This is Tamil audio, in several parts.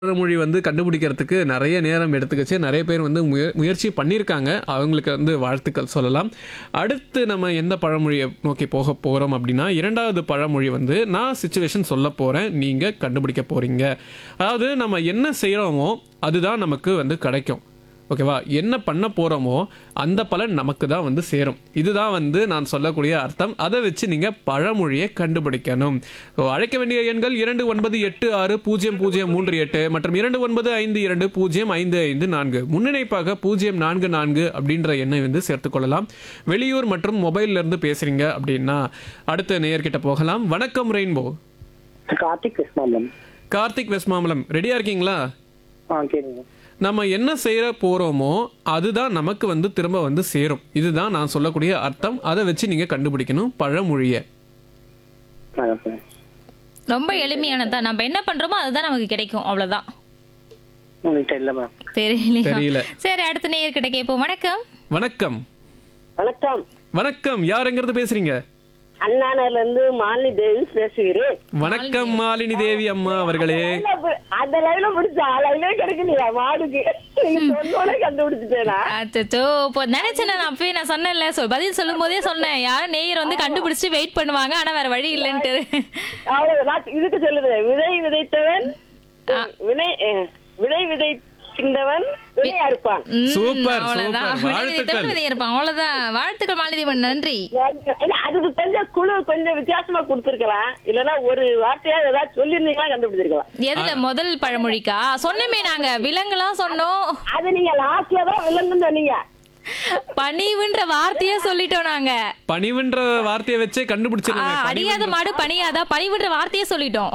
மொழி வந்து கண்டுபிடிக்கிறதுக்கு நிறைய நேரம் எடுத்துக்கிச்சு நிறைய பேர் வந்து முய முயற்சி பண்ணியிருக்காங்க அவங்களுக்கு வந்து வாழ்த்துக்கள் சொல்லலாம் அடுத்து நம்ம எந்த பழமொழியை நோக்கி போக போகிறோம் அப்படின்னா இரண்டாவது பழமொழி வந்து நான் சுச்சுவேஷன் சொல்ல போகிறேன் நீங்கள் கண்டுபிடிக்க போகிறீங்க அதாவது நம்ம என்ன செய்கிறோமோ அதுதான் நமக்கு வந்து கிடைக்கும் ஓகேவா என்ன பண்ண போகிறோமோ அந்த பலன் நமக்கு தான் வந்து சேரும் இதுதான் வந்து நான் சொல்லக்கூடிய அர்த்தம் அதை வச்சு நீங்கள் பழமொழியை கண்டுபிடிக்கணும் ஸோ அழைக்க வேண்டிய எண்கள் இரண்டு ஒன்பது எட்டு ஆறு பூஜ்ஜியம் பூஜ்ஜியம் மூன்று எட்டு மற்றும் இரண்டு ஒன்பது ஐந்து இரண்டு பூஜ்ஜியம் ஐந்து ஐந்து நான்கு முன்னிணைப்பாக பூஜ்ஜியம் நான்கு நான்கு அப்படின்ற எண்ணை வந்து சேர்த்துக்கொள்ளலாம் வெளியூர் மற்றும் மொபைல்ல இருந்து பேசுறீங்க அப்படின்னா அடுத்த நேயர்கிட்ட போகலாம் வணக்கம் ரெயின்போ கார்த்திக் கிருஷ்ணாமன் கார்த்திக் வெஸ்மாமலம் ரெடியா இருக்கீங்களா ஆ கேளுங்க நம்ம என்ன செய்ய போறோமோ அதுதான் நமக்கு வந்து திரும்ப வந்து சேரும் இதுதான் நான் சொல்லக்கூடிய அர்த்தம் அதை வச்சு நீங்க கண்டுபிடிக்கணும் பழமொழியை ஆ, சார். ரொம்ப எளிமையானதா நம்ம என்ன பண்றோமோ அதுதான் நமக்கு கிடைக்கும் அவ்வளவுதான் உங்கள்கிட்ட இல்ல மேம் தெரியலையா தெரியல சரி அடுத்த நேயர்கிட்ட கேட்போம் வணக்கம் வணக்கம் வணக்கம் வணக்கம் யார் எங்கிறது பேசுறீங்க அண்ணாநர்ல இருந்து மாலினி தேவி பேசுகிறேன் வணக்கம் மாலினி தேவி அம்மா அவர்களே அந்த லைன்ல பிடிச்சா லைன்ல கிடைக்கலையா மாடுக்கு நீங்க சொன்னோட கண்டுபிடிச்சிட்டேனா அச்சோ இப்போ நினைச்சேன் நான் அப்பவே நான் சொன்னேன்ல சொல் பதில் சொல்லும் போதே சொன்னேன் யாரும் நேயர் வந்து கண்டுபிடிச்சு வெயிட் பண்ணுவாங்க ஆனா வேற வழி இல்லைன்ட்டு அவ்வளவு நான் இதுக்கு சொல்லுது விதை விதைத்தவன் வினை அஹ், விதை விதைக்கின்றவன் வினை அறுப்பான் ம், சூப்பர், அவ்வளவுதான் சூப்பர். விடை விதைத்தவன் விதை இருப்பான் அவ்வளவுதான் வாழ்த்துக்கள் மாலதீவன் நன்றி இல்ல, அதுக்கு கொஞ்சம் குழு கொஞ்சம் வித்தியாசமா கொடுத்துருக்கலாம் இல்லன்னா ஒரு வார்த்தையா ஏதாவது சொல்லியிருந்தீங்களா கண்டுபிடிச்சிருக்கலாம் எதுல முதல் பழமொழிக்கா சொன்னமே நாங்க விலங்குலாம் சொன்னோம் அது நீங்க லாஸ்ட்ல தான் விலங்குன்னு சொன்னீங்க பணிவுன்ற வார்த்தையே சொல்லிட்டோம் நாங்க பணிவுன்ற வார்த்தையை வச்சே ஆ, கண்டுபிடிச்சிருங்க அடியாத மாடு பணியாதா பணிவுன்ற வார்த்தையே சொல்லிட்டோம்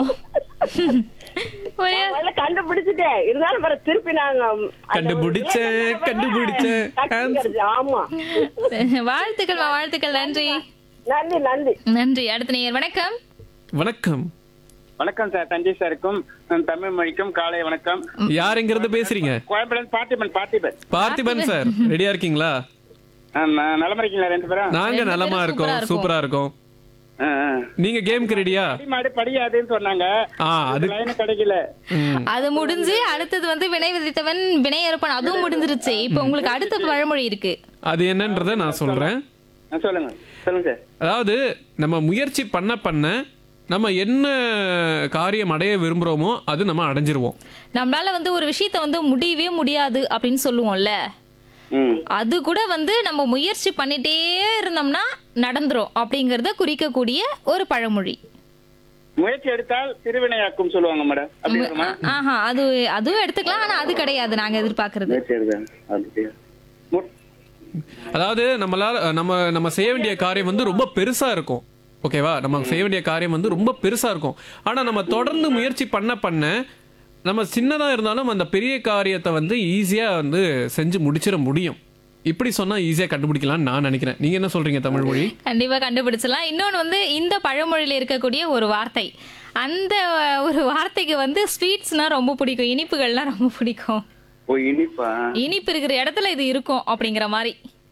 ஒரே முதல்ல கண்டுபிடிச்சிட்டேன் இருந்தாலும் பிறகு திருப்பி நாங்க அந்த கண்டுபிடிச்சேன், ஒரு கண்டுபிடிச்சேன். டக்குனு கிடைச்சு. ஆமா வாழ்த்துக்கள் மா, வாழ்த்துக்கள் நன்றி நன்றி நன்றி நன்றி அடுத்த நேயர் வணக்கம் வணக்கம் வணக்கம் சார் தஞ்சை சாருக்கும் உம், தமிழ் மொழிக்கும் காலை வணக்கம் யார் எங்கிறது பேசுறீங்க கோயம்புடன் பார்த்திபன் பார்த்திபன் பார்த்திபன் சார் ரெடியா இருக்கீங்களா ஆ, ந- நலமா இருக்கீங்களா ரெண்டு பேரும் நாங்க ரெண்டு நலமா பேரும் இருக்கோம் சூப்பரா சூப்பரா இருக்கோம் ஆ, ஆ. நீங்க கேமுக்கு ரெடியா படி மாடு படியாதுன்னு சொன்னாங்க ஆ அது லைன் கிடைக்கல ம். அது முடிஞ்சு அடுத்தது வந்து வினை விதித்தவன் வினை இருப்பான் அதுவும் முடிஞ்சிருச்சு இப்போ உங்களுக்கு அடுத்த பழமொழி இருக்கு அது என்னன்றதை நான் சொல்றேன் ஆ, சொல்லுங்க சொல்லுங்க சார் அதாவது நம்ம முயற்சி பண்ண பண்ண நம்ம என்ன காரியம் அடைய விரும்புகிறோமோ அது நம்ம அடைஞ்சிருவோம் நம்மளால வந்து ஒரு விஷயத்த வந்து முடியவே முடியாது அப்படின்னு சொல்லுவோம்ல ம் அது கூட வந்து நம்ம முயற்சி பண்ணிட்டே இருந்தோம்னா நடந்துரும் அப்படிங்கறத குறிக்கக்கூடிய ஒரு பழமொழி முயற்சி எடுத்தால் திருவினையாக்கும் சொல்லுவாங்க மேடம் அப்படி வருமா ஆஹா அது அதுவும் எடுத்துக்கலாம் ஆனா அது கிடையாது நாங்க எதிர்பார்க்கறது முயற்சி எடுத்தேன் அப்படியா மு- அதாவது நம்மளால நம்ம நம்ம செய்ய வேண்டிய காரியம் வந்து ரொம்ப பெருசா இருக்கும் ஓகேவா நம்ம செய்ய வேண்டிய காரியம் வந்து ரொம்ப பெருசா இருக்கும் ஆனா நம்ம தொடர்ந்து முயற்சி பண்ண பண்ண நம்ம சின்னதா இருந்தாலும் அந்த பெரிய காரியத்தை வந்து ஈஸியா வந்து செஞ்சு முடிச்சிட முடியும் இப்படி சொன்னா ஈஸியா கண்டுபிடிக்கலாம்னு நான் நினைக்கிறேன் நீங்க என்ன சொல்றீங்க தமிழ் மொழி கண்டிப்பா கண்டுபிடிச்சலாம் இன்னொன்னு வந்து இந்த பழமொழியில இருக்கக்கூடிய ஒரு வார்த்தை அந்த ஒரு வார்த்தைக்கு வந்து ஸ்வீட்ஸ்னா ரொம்ப பிடிக்கும் இனிப்புகள்லாம் ரொம்ப பிடிக்கும் ஓ இனிப்பா இனிப்பு இருக்கிற இடத்துல இது இருக்கும் அப்படிங்கிற மாதிரி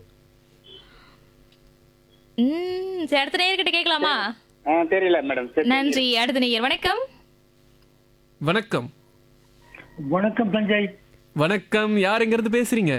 ம் சரி அடுத்த நேயர்கிட்ட கேட்கலாமா ஆ தெரியல மேடம் சரி நன்றி அடுத்த நேயர் வணக்கம் வணக்கம் வணக்கம் தஞ்சை வணக்கம் யாருங்கிறது பேசுறீங்க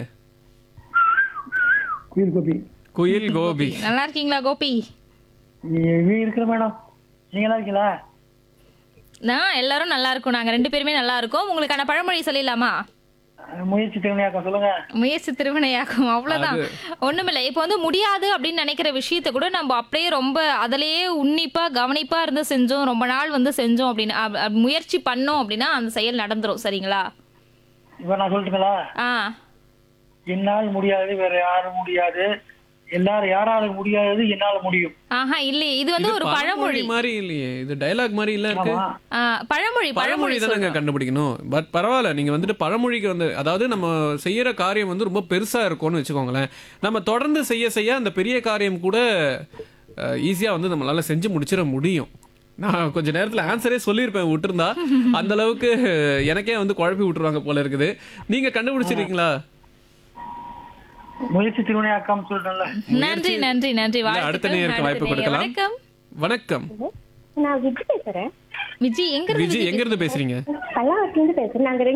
குயில் கோபி குயில் கோபி நல்லா இருக்கீங்களா கோபி நீ இருக்கிற மேடம் நீங்க நல்லா இருக்கீங்களா நான் எல்லாரும் நல்லா இருக்கோம் நாங்க ரெண்டு பேருமே நல்லா இருக்கோம் உங்களுக்கான பழமொழி சொல்லிடலாமா அஹ் முயற்சி திறமையாக்கம் சொல்லுங்க முயற்சி திருவினையாக்கும் அவ்வளவுதான் ஒண்ணுமில்ல இப்போ வந்து முடியாது அப்படின்னு நினைக்கிற விஷயத்த கூட நம்ம அப்படியே ரொம்ப அதிலேயே உன்னிப்பா கவனிப்பா இருந்து செஞ்சோம் ரொம்ப நாள் வந்து செஞ்சோம் அப்படின்னு அப்- அப் முயற்சி பண்ணோம் அப்படின்னா அந்த செயல் நடந்துரும் சரிங்களா இப்ப நான் சொல்லட்டுங்களா ஆ என்னால் முடியாது வேற யாரும் முடியாது எல்லாரும் யாரால முடியாதது என்னால முடியும் ஆஹா இல்லையே இது வந்து இது ஒரு பழமொழி மாதிரி இல்லையே இது டயலாக் மாதிரி இல்ல இருக்கு ஆமா ஆ, பழமொழி பழமொழி பழமொழி தானங்க சொல்றோம். கண்டுபிடிக்கணும் பட் பரவாயில்ல நீங்க வந்துட்டு பழமொழிக்கு வந்து அதாவது நம்ம செய்யற காரியம் வந்து ரொம்ப பெருசா இருக்கும்னு வச்சுக்கோங்களேன் நம்ம தொடர்ந்து செய்ய செய்ய அந்த பெரிய காரியம் கூட ஈஸியா வந்து நம்மளால செஞ்சு முடிச்சிட முடியும் நான் கொஞ்ச நேரத்துல ஆன்சரே சொல்லியிருப்பேன் விட்டுருந்தா அந்த அளவுக்கு எனக்கே வந்து குழப்பி விட்டுருவாங்க போல இருக்குது நீங்க கண்டுபிடிச்சிருக்கீங்களா முயற்சி திருவினையாக்கம் சொல்லிட்டேன்ல நன்றி நன்றி நன்றி இல்ல, அடுத்த வாழ்த்துக்கள். நேயருக்கு வாய்ப்பு அடுத்த நேயர். கொடுக்கலாம் வணக்கம் வணக்கம் நான் விஜி பேசுறேன் விஜய் எங்க இருந்து விஜய் எங்க இருந்து பேசுறீங்க பல்லாவரத்துல இருந்து பேசுறேன் நாங்க ரெண்டு